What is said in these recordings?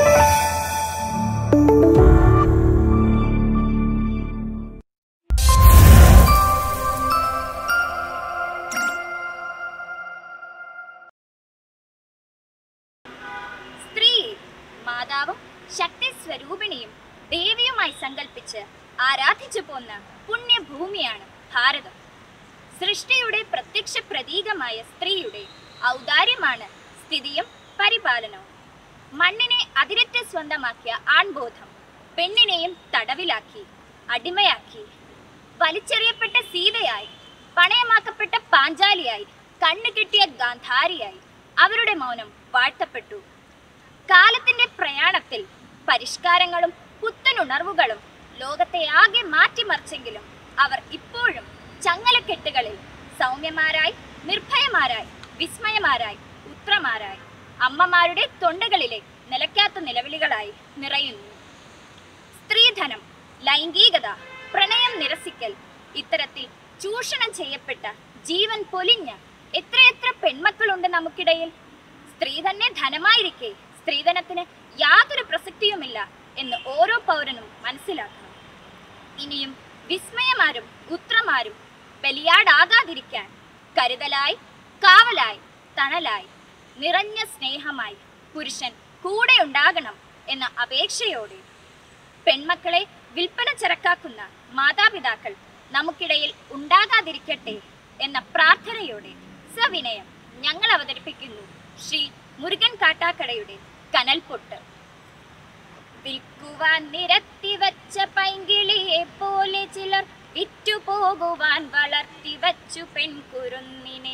സ്ത്രീ മാതാവും ശക്തി സ്വരൂപിണിയും ദേവിയുമായി സങ്കല്പിച്ച് ആരാധിച്ചു പോന്ന പുണ്യഭൂമിയാണ് ഭാരതം സൃഷ്ടിയുടെ പ്രത്യക്ഷ പ്രതീകമായ സ്ത്രീയുടെ ഔദാര്യമാണ് സ്ഥിതിയും പരിപാലനവും മണ്ണിനെ അതിരറ്റ സ്വന്തമാക്കിയ ആൺബോധം പെണ്ണിനെയും തടവിലാക്കി അടിമയാക്കി വലിച്ചെറിയപ്പെട്ട സീതയായി പണയമാക്കപ്പെട്ട പാഞ്ചാലിയായി കണ്ണു കിട്ടിയ ഗാന്ധാരിയായി അവരുടെ മൗനം വാഴ്ത്തപ്പെട്ടു കാലത്തിന്റെ പ്രയാണത്തിൽ പരിഷ്കാരങ്ങളും പുത്തനുണർവുകളും ലോകത്തെ ആകെ മാറ്റിമറിച്ചെങ്കിലും അവർ ഇപ്പോഴും ചങ്ങലക്കെട്ടുകളിൽ സൗമ്യമാരായി നിർഭയമാരായി വിസ്മയമാരായി ഉത്രമാരായി അമ്മമാരുടെ തൊണ്ടകളിലെ നിലയ്ക്കാത്ത നിലവിളികളായി നിറയുന്നു സ്ത്രീധനം ലൈംഗികത പ്രണയം നിരസിക്കൽ ഇത്തരത്തിൽ ചൂഷണം ചെയ്യപ്പെട്ട ജീവൻ പൊലിഞ്ഞ എത്രയെത്ര പെൺമക്കളുണ്ട് നമുക്കിടയിൽ സ്ത്രീ തന്നെ ധനമായിരിക്കെ സ്ത്രീധനത്തിന് യാതൊരു പ്രസക്തിയുമില്ല എന്ന് ഓരോ പൗരനും മനസ്സിലാക്കണം ഇനിയും വിസ്മയമാരും ഉത്രമാരും ബലിയാടാകാതിരിക്കാൻ കരുതലായി കാവലായി തണലായി നിറഞ്ഞ സ്നേഹമായി പുരുഷൻ കൂടെ ഉണ്ടാകണം എന്ന അപേക്ഷയോടെ പെൺമക്കളെ വിൽപ്പന ചരക്കാക്കുന്ന മാതാപിതാക്കൾ നമുക്കിടയിൽ ഉണ്ടാകാതിരിക്കട്ടെ എന്ന പ്രാർത്ഥനയോടെ സവിനയം ഞങ്ങൾ അവതരിപ്പിക്കുന്നു ശ്രീ മുരുകൻ കാട്ടാക്കടയുടെ കനൽപൊട്ട് വിൽക്കുവാൻ നിരത്തി വച്ച പൈങ്കിളിയെ പോലെ ചിലർ വിറ്റുപോകുവാൻ വളർത്തി വച്ചു പെൺകുരുന്നിനെ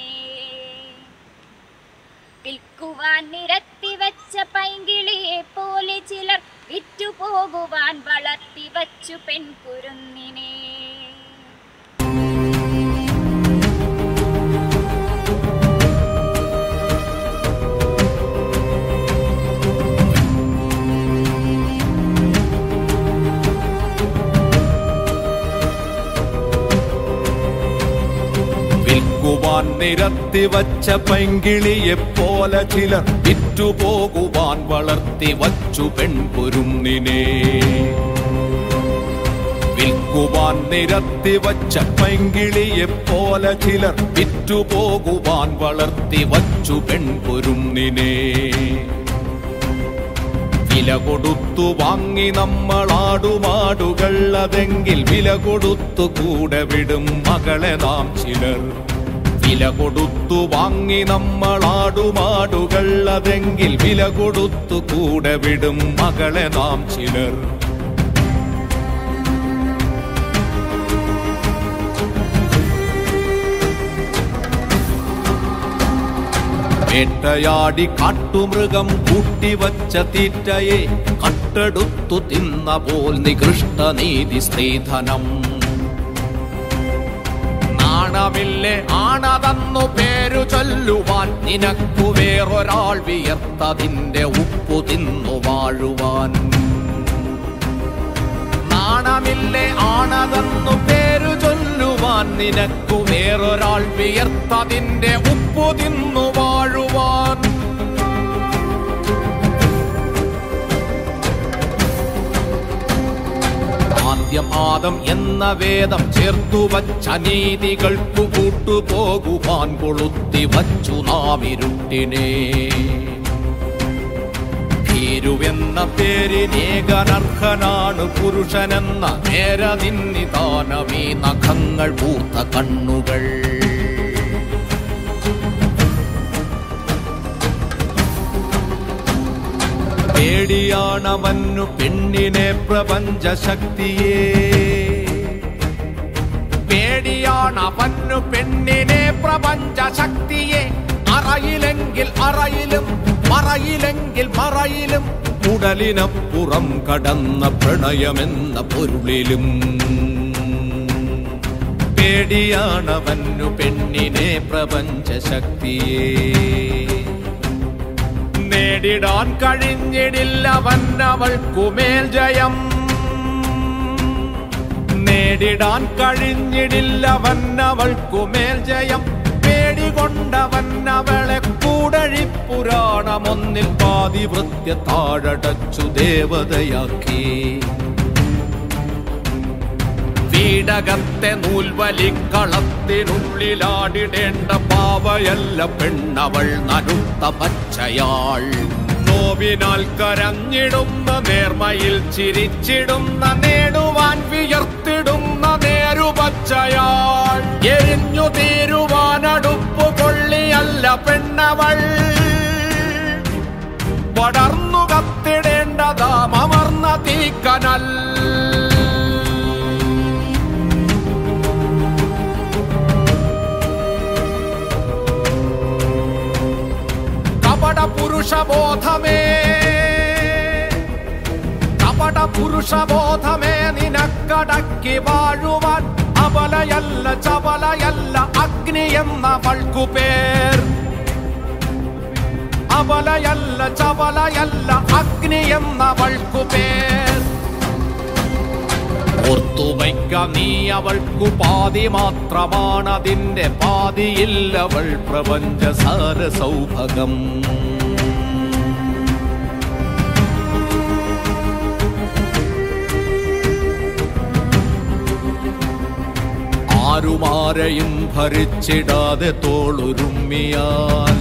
വിൽക്കുവാൻ നിരത്തി വച്ച പൈങ്കിളിയെ പോലെ ചിലർ വിറ്റുപോകുവാൻ വളർത്തി വച്ചു പെൺകുരുന്നിനെ വിൽക്കുവാൻ നിരത്തി വച്ച പൈങ്കിളിയെ പോലെ ചിലർ വിറ്റുപോകുവാൻ വളർത്തി വച്ചു പെൺകുരുന്നിനെ വിൽക്കുവാൻ നിരത്തി വച്ച പൈങ്കിളിയെ പോലെ ചിലർ വിറ്റുപോകുവാൻ വളർത്തി വച്ചു പെൺകുരുന്നിനെ വില കൊടുത്തു വാങ്ങി നമ്മളാടുമാടുകൾ അതെങ്കിൽ വില കൊടുത്തു കൂടെ വിടും മകളെ നാം ചിലർ വില കൊടുത്തു വാങ്ങി നമ്മളാടുമാടുകൾ അതെങ്കിൽ വില കൊടുത്തു കൂടെ വിടും മകളെ നാം ചിലർ വേട്ടയാടി കാട്ടുമൃഗം കൂട്ടിവച്ച തീറ്റയെ കട്ടെടുത്തു തിന്ന പോൽ നികൃഷ്ട നീതി സ്ത്രീധനം നാണമില്ലേ ആണതന്നു പേരു ചൊല്ലുവാൻ നിനക്കു വേറൊരാൾ വിയർത്തതിന്റെ ഉപ്പു തിന്നു വാഴുവാൻ നാണമില്ലേ ആണതെന്നു പേരു ചൊല്ലുവാൻ നിനക്കു വേറൊരാൾ വിയർത്തതിന്റെ ഉപ്പു തിന്നു വാഴുവാൻ ആദ്യം ആദം എന്ന വേദം ചേർത്തു വച്ച നീതികൾക്കു കൂട്ടുപോകുവാൻ കൊളുത്തി വച്ചു നാം ഇരുട്ടിനെ ഭീരുവെന്ന പേരിനേകനർഹനാണ് പുരുഷനെന്ന നേരനിന്നിതാനമീ നഖങ്ങൾ പൂത്ത കണ്ണുകൾ പേടിയാണവന്നു പെണ്ണിനെ പ്രപഞ്ച ശക്തിയെ പേടിയാണവന്നു പെണ്ണിനെ പ്രപഞ്ച ശക്തിയെ അറയിലെങ്കിൽ അറയിലും മറയിലെങ്കിൽ മറയിലും ഉടലിനപ്പുറം കടന്ന പ്രണയമെന്ന പൊരുളിലും പേടിയാണവന്നു പെണ്ണിനെ പ്രപഞ്ച ശക്തിയെ നേടിടാൻ കഴിഞ്ഞിടില്ലവൻ അവൾക്കുമേൽ ജയം നേടിടാൻ കഴിഞ്ഞിടില്ലവൻ അവൾക്കുമേൽ ജയം പേടി കൊണ്ടവൻ അവളെ കൂടഴിപ്പുരാണമൊന്നിൽ പാതിവൃത്യ താഴടച്ചു ദേവതയാക്കി വീടകത്തെ നൂൽവലിക്കളത്തിനുള്ളിലാടിടേണ്ട പാവയല്ല പെണ്ണവൾ നനുത്ത പച്ചയാൾ നോവിനാൽ കരഞ്ഞിടുന്ന നേർമയിൽ ചിരിച്ചിടുന്ന നേടുവാൻ വിയർത്തിടുന്ന നേരുപച്ചയാൾ എരിഞ്ഞു തീരുവാൻ അടുപ്പു കൊള്ളിയല്ല പെണ്ണവൾ പടർന്നു കത്തിടേണ്ടതാം അമർന്ന തീക്കനൽ കപട പുരുഷബോധമേ കപട പുരുഷബോധമേ നിനക്കടക്കി വാഴുവാൻ അബലയല്ല ചപലയല്ല അഗ്നി എന്നവൾക്കു പേർ അബലയല്ല ചപലയല്ല അഗ്നി എന്നവൾക്കു പേർ ഓർത്തുവയ്ക്ക നീ അവൾക്കു പാതി മാത്രമാണതിന്റെ പാതിയില്ലവൾ പ്രപഞ്ച സാര സൗഭകം ആരുമാരെയും ഭരിച്ചിടാതെ തോളുരുമ്മിയാൽ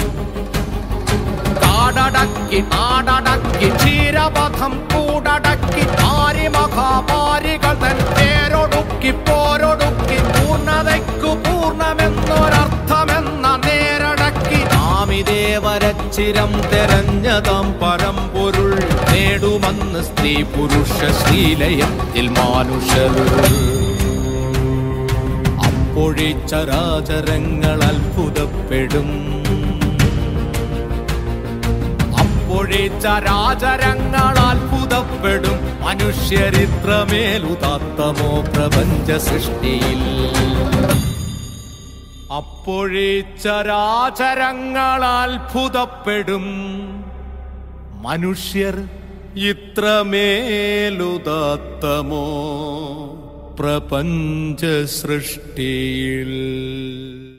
കാടടക്കി നാടടക്കി ക്ഷീരപഥം കൂടടക്കി ആരി മഹാമാരികൾ തൻ പേരൊടുക്കി പോരൊടുക്കി പൂർണ്ണതയ്ക്കു പൂർണ്ണമെന്നൊരർത്ഥമെന്ന നേരടക്കി നാമിതേവരച്ചിരം തെരഞ്ഞതാം പരമ്പൊരുൾ നേടുമെന്ന് സ്ത്രീ പുരുഷ ശ്രീലയത്തിൽ മാനുഷരുൾ അപ്പോഴേ ചരാചരങ്ങൾ അത്ഭുതപ്പെടും അപ്പോഴേ ചരാചരങ്ങൾ അത്ഭുതപ്പെടും മനുഷ്യരിത്രമേലുതാത്തമോ പ്രപഞ്ച സൃഷ്ടിയിൽ അപ്പോഴേ ചരാചരങ്ങൾ അത്ഭുതപ്പെടും മനുഷ്യർ ഇത്രമേലുതാത്തമോ പ്രപഞ്ച സൃഷ്ടിയിൽ